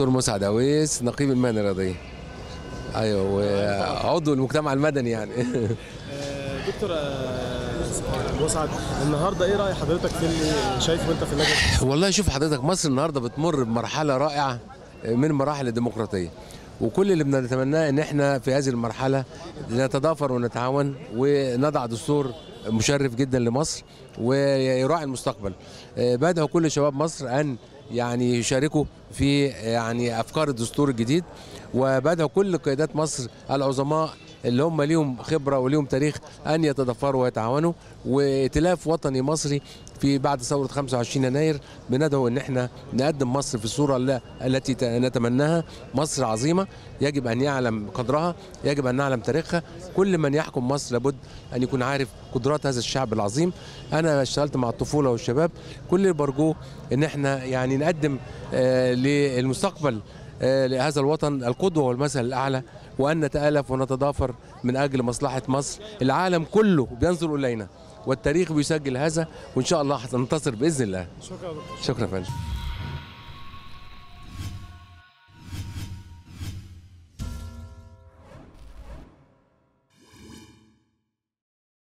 دكتور مسعد اويس نقيب المهنه الرياضيه ايوه وعضو المجتمع المدني يعني آه، دكتور آه، مسعد النهارده ايه راي حضرتك في اللي شايفه انت في اللجنه والله شوف حضرتك مصر النهارده بتمر بمرحله رائعه من مراحل الديمقراطيه وكل اللي بنتمناه ان احنا في هذه المرحله نتضافر ونتعاون ونضع دستور مشرف جدا لمصر ويراعي المستقبل آه، بدعو كل شباب مصر ان يعني يشاركوا في يعني افكار الدستور الجديد وبدعو كل قيادات مصر العظماء اللي هم ليهم خبره وليهم تاريخ ان يتضافروا ويتعاونوا وائتلاف وطني مصري في بعد ثوره 25 يناير بندعو ان احنا نقدم مصر في الصوره الل- التي ت- نتمناها مصر عظيمه يجب ان يعلم قدرها يجب ان نعلم تاريخها كل من يحكم مصر لابد ان يكون عارف قدرات هذا الشعب العظيم انا اشتغلت مع الطفوله والشباب كل اللي برجوه ان احنا يعني نقدم آه، للمستقبل آه، لهذا الوطن القدوة والمثل الأعلى وأن نتآلف ونتضافر من أجل مصلحة مصر العالم كله بينظر إلينا والتاريخ بيسجل هذا وإن شاء الله هننتصر بإذن الله شكرا يا دكتور شكرا يا فندم